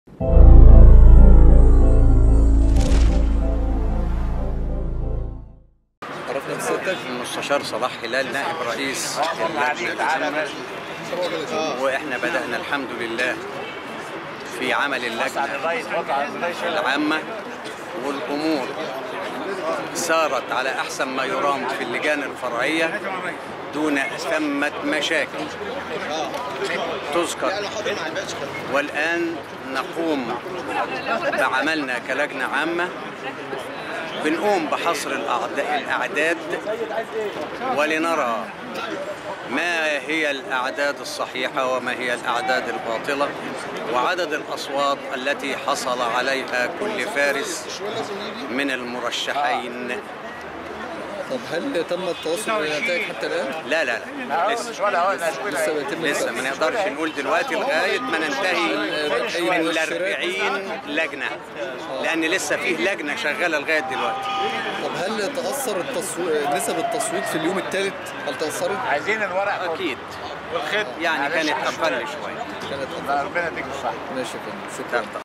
عرفنا بسيادتك المستشار صلاح هلال نائب رئيس اللجنة واحنا بدأنا الحمد لله في عمل اللجنة العامة والأمور سارت على أحسن ما يرام في اللجان الفرعية دون ثمة مشاكل تذكر والآن نقوم بعملنا كلجنة عامة بنقوم بحصر الأعد- الأعداد ولنرى ما هي الأعداد الصحيحة وما هي الأعداد الباطلة وعدد الأصوات التي حصل عليها كل فارس من المرشحين طب هل تم التوصل للنتائج حتى الان؟ لا لا لا لسه لسه بيتم لسه ما نقدرش نقول دلوقتي لغاية ما ننتهي من الأربعين لجنة لأن لسه فيه لجنة شغالة لغاية دلوقتي طب هل تاثر التصويت نسب التصويت في اليوم الثالث هل تاثرت؟ عايزين الورق أكيد والخيط يعني معلش كانت عشان- أقل شوية كانت لا، ربنا يديك الصحة ماشي يا فندم شكرا تحت